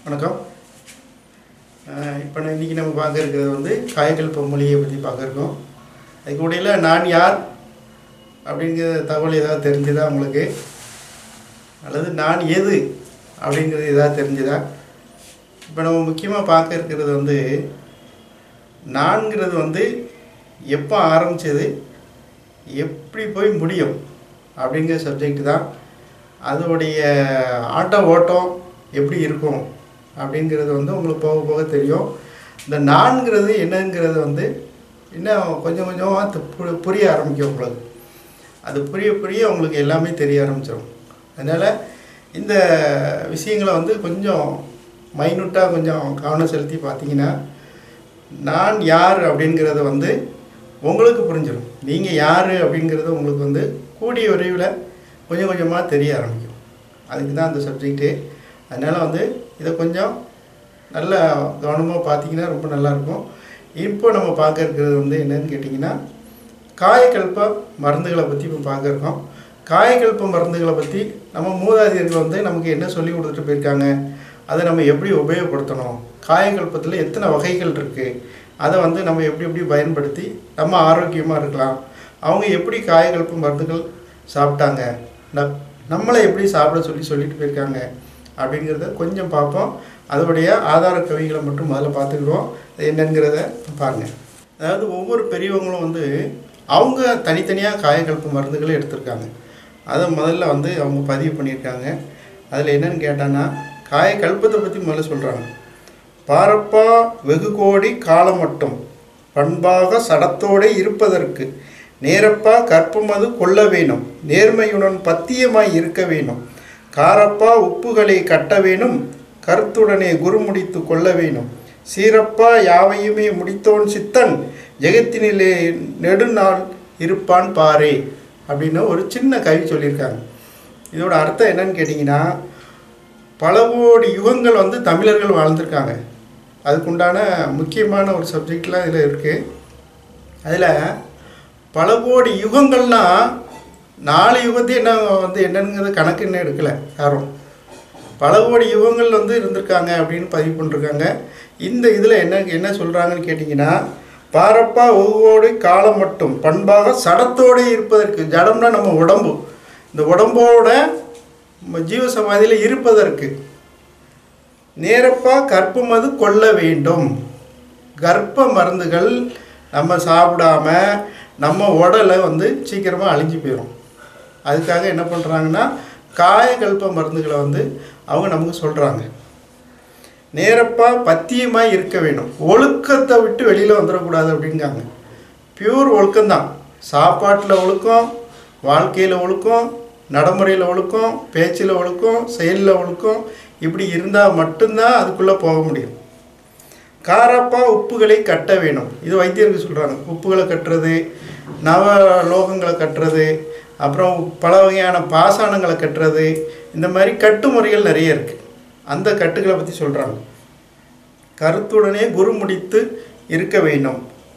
வணக்கம் இப்போ நான் இன்றைக்கி நம்ம பார்க்க இருக்கிறது வந்து காயக்கல்ப மொழியை பற்றி பார்க்க இருக்கோம் அதுக்கு இடையில நான் யார் அப்படிங்கிற தகவல் ஏதாவது தெரிஞ்சுதா உங்களுக்கு அல்லது நான் எது அப்படிங்கிறது ஏதாவது தெரிஞ்சுதா இப்போ நம்ம முக்கியமாக பார்க்க இருக்கிறது வந்து நான்கிறது வந்து எப்போ ஆரம்பிச்சது எப்படி போய் முடியும் அப்படிங்கிற சப்ஜெக்ட் தான் அதோடைய ஆட்ட ஓட்டம் எப்படி இருக்கும் அப்படிங்கிறது வந்து உங்களுக்கு போக போக தெரியும் இந்த நான்கிறது என்னங்கிறது வந்து இன்னும் கொஞ்சம் கொஞ்சமாக து- பு- புரிய ஆரம்பிக்கும் உங்களுக்கு அது புரிய புரிய உங்களுக்கு எல்லாமே தெரிய ஆரம்பிச்சிடும் அதனால் இந்த விஷயங்களை வந்து கொஞ்சம் மைனூட்டாக கொஞ்சம் கவனம் செலுத்தி பார்த்தீங்கன்னா நான் யார் அப்படிங்கிறத வந்து உங்களுக்கு புரிஞ்சிடும் நீங்கள் யார் அப்படிங்கிறது உங்களுக்கு வந்து கூடிய விரைவில் கொஞ்சம் கொஞ்சமாக தெரிய ஆரம்பிக்கும் அதுக்கு தான் அந்த சப்ஜெக்ட்டு அதனால் வந்து இதை கொஞ்சம் நல்ல கவனமாக பார்த்தீங்கன்னா ரொம்ப நல்லாயிருக்கும் இப்போ நம்ம பார்க்க இருக்கிறது வந்து என்னன்னு கேட்டிங்கன்னா காயக்கல்ப மருந்துகளை பற்றி இப்போ பார்க்க இருக்கோம் காயக்கல்ப மருந்துகளை பற்றி நம்ம மூதாதையர்கள் வந்து நமக்கு என்ன சொல்லி கொடுத்துட்டு போயிருக்காங்க அதை நம்ம எப்படி உபயோகப்படுத்தணும் காயக்கல்பத்தில் எத்தனை வகைகள் இருக்குது அதை வந்து நம்ம எப்படி எப்படி பயன்படுத்தி நம்ம ஆரோக்கியமாக இருக்கலாம் அவங்க எப்படி காயக்கல்ப மருந்துகள் சாப்பிட்டாங்க ந- நம்மளை எப்படி சாப்பிட சொல்லி சொல்லிட்டு போயிருக்காங்க அப்படிங்கிறத கொஞ்சம் பார்ப்போம் அதோடைய ஆதார கவிகளை மட்டும் முதல்ல பார்த்துக்கிடுவோம் அது என்னங்கிறத பாருங்கள் அதாவது ஒவ்வொரு பெரியவங்களும் வந்து அவங்க தனித்தனியாக காயக்கல்ப மருந்துகளை எடுத்திருக்காங்க அதை முதல்ல வந்து அவங்க பதிவு பண்ணியிருக்காங்க அதில் என்னன்னு கேட்டான்னா காயக்கல்பத்தை பற்றி முதல்ல சொல்கிறாங்க பாரப்பா வெகு கோடி காலம் மட்டும் பண்பாக சடத்தோடே இருப்பதற்கு நேரப்பா கற்பமது கொள்ள வேணும் நேர்மையுடன் பத்தியமாய் இருக்க வேணும் காரப்பா உப்புகளை கட்ட வேணும் கருத்துடனே குரு முடித்து கொள்ள வேணும் சீரப்பா யாவையுமே முடித்தோன் சித்தன் ஜெகத்தினிலே நெடுநாள் இருப்பான் பாரே அப்படின்னு ஒரு சின்ன கவி சொல்லியிருக்காங்க இதோட அர்த்தம் என்னன்னு கேட்டிங்கன்னா பல கோடி யுகங்கள் வந்து தமிழர்கள் வாழ்ந்திருக்காங்க அதுக்குண்டான முக்கியமான ஒரு சப்ஜெக்ட்லாம் இதில் இருக்குது அதில் பல கோடி யுகங்கள்னால் நாலு யுகத்தையும் என்ன வந்து என்னங்கிறது கணக்கு இன்னும் எடுக்கலை யாரும் பல கோடி யுகங்கள் வந்து இருந்திருக்காங்க அப்படின்னு பதிவு பண்ணிருக்காங்க இந்த இதில் என்ன என்ன சொல்கிறாங்கன்னு கேட்டிங்கன்னா பாரப்பா ஒவ்வொரு காலம் மட்டும் பண்பாக சடத்தோடு இருப்பதற்கு ஜடம்னா நம்ம உடம்பு இந்த உடம்போட நம்ம ஜீவ சமாதியில் இருப்பதற்கு நேரப்பா கற்பமது கொள்ள வேண்டும் கர்ப்ப மருந்துகள் நம்ம சாப்பிடாம நம்ம உடலை வந்து சீக்கிரமாக அழிஞ்சு போயிடும் அதுக்காக என்ன பண்ணுறாங்கன்னா காயகல்ப மருந்துகளை வந்து அவங்க நமக்கு சொல்கிறாங்க நேரப்பா பத்தியமாக இருக்க வேணும் ஒழுக்கத்தை விட்டு வெளியில் வந்துடக்கூடாது அப்படிங்காங்க பியூர் ஒழுக்கம்தான் சாப்பாட்டில் ஒழுக்கம் வாழ்க்கையில் ஒழுக்கம் நடைமுறையில் ஒழுக்கம் பேச்சில் ஒழுக்கம் செயலில் ஒழுக்கம் இப்படி இருந்தால் மட்டும்தான் அதுக்குள்ளே போக முடியும் காரப்பா உப்புகளை கட்ட வேணும் இது வைத்தியருக்கு சொல்கிறாங்க உப்புகளை கட்டுறது நவ லோகங்களை கட்டுறது அப்புறம் பல வகையான பாசானங்களை கட்டுறது இந்த மாதிரி கட்டுமுறைகள் நிறைய இருக்குது அந்த கட்டுகளை பற்றி சொல்கிறாங்க கருத்துடனே குரு முடித்து இருக்க வேண்டும்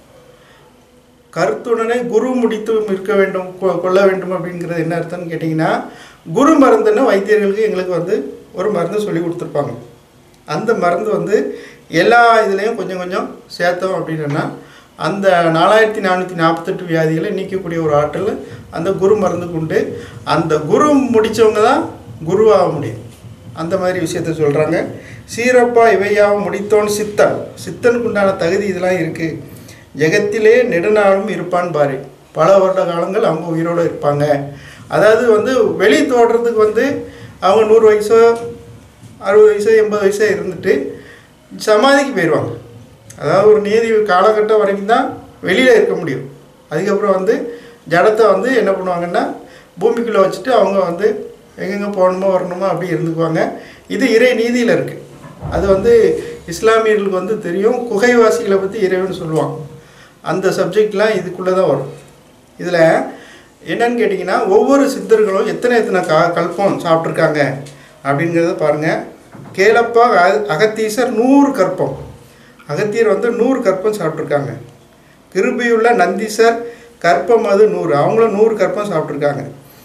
கருத்துடனே குரு முடித்து இருக்க வேண்டும் கொ- கொள்ள வேண்டும் அப்படிங்கிறது என்ன அர்த்தம்னு கேட்டிங்கன்னா குரு மருந்துன்னு வைத்தியர்களுக்கு எங்களுக்கு வந்து ஒரு மருந்து சொல்லி கொடுத்துருப்பாங்க அந்த மருந்து வந்து எல்லா இதுலேயும் கொஞ்சம் கொஞ்சம் சேர்த்தோம் அப்படின்னா அந்த நாலாயிரத்தி நானூற்றி நாற்பத்தெட்டு வியாதிகளை நீக்கக்கூடிய ஒரு ஆற்றல் அந்த குரு மருந்துக்கு உண்டு அந்த குரு முடித்தவங்க தான் குருவாக முடியும் அந்த மாதிரி விஷயத்த சொல்கிறாங்க சீரப்பா இவையாவும் முடித்தோன் சித்தன் சித்தனுக்கு உண்டான தகுதி இதெல்லாம் இருக்குது ஜெகத்திலே நெடுநாளும் இருப்பான் பாரு பல வருட காலங்கள் அவங்க உயிரோடு இருப்பாங்க அதாவது வந்து வெளி தோற்றத்துக்கு வந்து அவங்க நூறு வயசோ அறுபது வயசோ எண்பது வயசோ இருந்துட்டு சமாதிக்கு போயிடுவாங்க அதாவது ஒரு நீதி காலகட்டம் வரைக்கும் தான் வெளியில் இருக்க முடியும் அதுக்கப்புறம் வந்து ஜடத்தை வந்து என்ன பண்ணுவாங்கன்னா பூமிக்குள்ளே வச்சுட்டு அவங்க வந்து எங்கெங்கே போகணுமோ வரணுமோ அப்படி இருந்துக்குவாங்க இது இறை நீதியில் இருக்குது அது வந்து இஸ்லாமியர்களுக்கு வந்து தெரியும் குகைவாசிகளை பற்றி இறைவன் சொல்லுவான் அந்த சப்ஜெக்ட்லாம் இதுக்குள்ளே தான் வரும் இதில் என்னன்னு கேட்டிங்கன்னா ஒவ்வொரு சித்தர்களும் எத்தனை எத்தனை கா கல்பம் சாப்பிட்ருக்காங்க அப்படிங்கிறத பாருங்கள் கேளப்பா அக- அகத்தீசர் நூறு கற்பம் அகத்தியர் வந்து நூறு கற்பம் சாப்பிட்ருக்காங்க கிருபியுள்ள நந்தீசர் கற்பம் அது நூறு அவங்களும் நூறு கற்பம் சாப்பிட்ருக்காங்க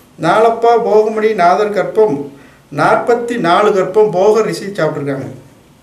நாலப்பா போகமடி நாதர் கற்பம் நாற்பத்தி நாலு கற்பம் போக ரிஷி சாப்பிட்ருக்காங்க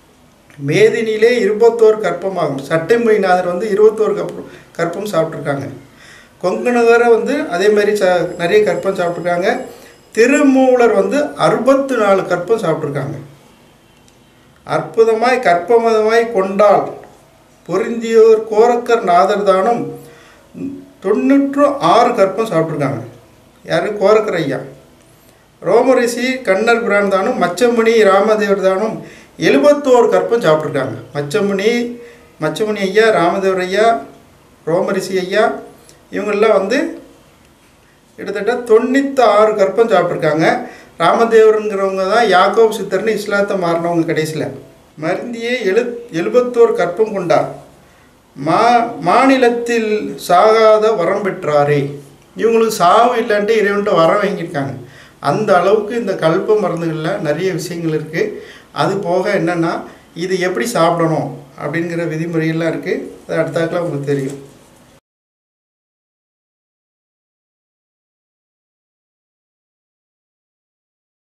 மேதினியிலே இருபத்தோரு கற்பமாகும் சட்டைமொழிநாதர் வந்து இருபத்தோரு கற்பம் கற்பம் சாப்பிட்ருக்காங்க கொங்கணவரை வந்து அதே மாதிரி ச நிறைய கற்பம் சாப்பிட்ருக்காங்க திருமூலர் வந்து அறுபத்து நாலு கற்பம் சாப்பிட்ருக்காங்க அற்புதமாய் கற்பமதமாய் கொண்டால் பொருந்தியோர் கோரக்கர் நாதர் தானும் தொண்ணூற்று ஆறு கற்பம் சாப்பிட்ருக்காங்க யாரு கோரக்கர் ஐயா ரோமரிஷி கண்ணர் பிரான் தானும் மச்சமுனி ராமதேவர் தானும் எழுபத்தோரு கற்பம் சாப்பிட்ருக்காங்க மச்சமுனி மச்சமுனி ஐயா ராமதேவர் ஐயா ரோமரிஷி ஐயா இவங்கெல்லாம் வந்து கிட்டத்தட்ட தொண்ணூற்றி ஆறு கற்பம் சாப்பிட்ருக்காங்க ராமதேவருங்கிறவங்க தான் யாக்கோப் சித்தர்னு இஸ்லாத்தை மாறினவங்க கடைசியில் மருந்தியே எழு எழுபத்தோரு கற்பம் கொண்டார் மா மாநிலத்தில் சாகாத வரம் பெற்றாரே இவங்களுக்கு சாவு இல்லைன்ட்டு இறைவன்ட்ட வரம் வாங்கியிருக்காங்க அந்த அளவுக்கு இந்த கல்ப மருந்துகளில் நிறைய விஷயங்கள் இருக்குது அது போக என்னென்னா இது எப்படி சாப்பிடணும் அப்படிங்கிற விதிமுறைகள்லாம் இருக்குது அது அடுத்தாக்கில் உங்களுக்கு தெரியும்